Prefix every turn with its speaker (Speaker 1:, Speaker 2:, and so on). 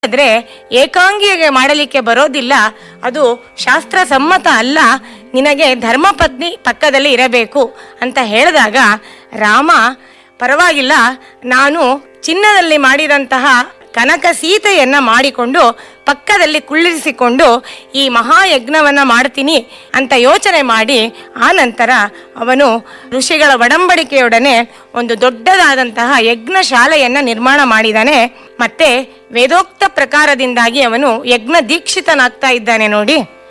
Speaker 1: ಆದ್ರೆ ಏಕಾಂಗಿಗೆ ಮಾಡಲಿಕ್ಕೆ ಬರೋದಿಲ್ಲ ಅದು ಶಾಸ್ತ್ರ ಸಮ್ಮತ ಅಲ್ಲ ನಿನಗೆ ಧರ್ಮಪತ್ನಿ ಪಕ್ಕದಲ್ಲಿ ಇರಬೇಕು ಅಂತ ಹೇಳಿದಾಗ ರಾಮ ಪರವಾಗಿಲ್ಲ ನಾನು ಚಿನ್ನದಲ್ಲಿ ಮಾಡಿದಂತಹ ಕನಕ ಸೀತೆಯನ್ನ ಮಾಡಿಕೊಂಡು ಪಕ್ಕದಲ್ಲಿ ಕುಳ್ಳಿರಿಸಿಕೊಂಡು ಈ ಮಹಾಯಜ್ಞವನ್ನ ಮಾಡ್ತೀನಿ ಅಂತ ಯೋಚನೆ ಮಾಡಿ ಆ ನಂತರ ಅವನು ಋಷಿಗಳ ಒಡಂಬಡಿಕೆಯೊಡನೆ ಒಂದು ದೊಡ್ಡದಾದಂತಹ ಯಜ್ಞ ಶಾಲೆಯನ್ನ ನಿರ್ಮಾಣ ಮಾಡಿದಾನೆ ಮತ್ತೆ ವೇದೋಕ್ತ ಪ್ರಕಾರದಿಂದಾಗಿ ಅವನು ಯಜ್ಞ ದೀಕ್ಷಿತನಾಗ್ತಾ ಇದ್ದಾನೆ ನೋಡಿ